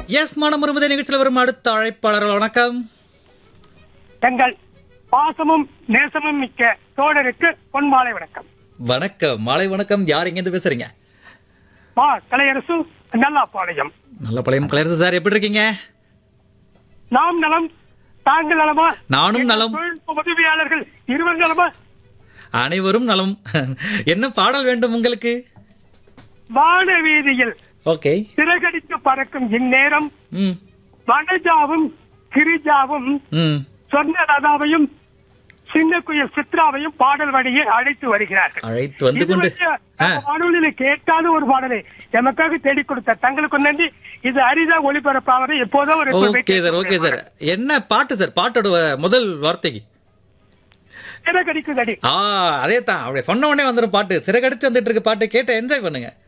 S மனம் விரும்புதே நிகழ்ச்சியில் வரும் அடுத்த அழைப்பாளர்கள் வணக்கம் எங்கள் பாசமும் நேசமும் மிக்க தோழருக்கு பொன்மாலை வணக்கம் வணக்கம் மாலை வணக்கம் யார் எங்கேருந்து பேசுறீங்க மா கலையரசு நல்லாப்பாளையம் நல்ல பழையம் கலையரசு சார் எப்படி இருக்கீங்க நாம் நலம் தாங்கள் நலமா நானும் எங்கள் நலம். தொழில்நுட்ப உதவியாளர்கள் இருவர் நலமா அனைவரும் நலம் என்ன பாடல் வேண்டும் உங்களுக்கு வான வீதியில் ஓகே சிறகடித்து பறக்கும் இந்நேரம் ம் வனஜாவும் கிரிஜாவும் ம் சொர்ணலதாவையும் சின்ன குயில் சித்ராவையும் பாடல் வழியே அழைத்து வருகிறார்கள் அழைத்து வந்து கொண்டு இது வந்து ஆ, நம்ம வானொலியில கேட்காத ஒரு பாடலை எமக்காக தேடி கொடுத்த தங்களுக்கு நன்றி இது அரிதா ஒளிபரப்பாவது எப்போதோ ஒரு ஓகே சார் ஓகே சார் என்ன பாட்டு சார் பாட்டோட முதல் வார்த்தைக்கு சிறகடிக்குதடி ஆ அதே தான் அப்படி சொன்ன உடனே வந்துடும் பாட்டு சிறகடிச்சு வந்துட்டு இருக்கு பாட்டு கேட்டு என்ஜாய் பண்ணுங்க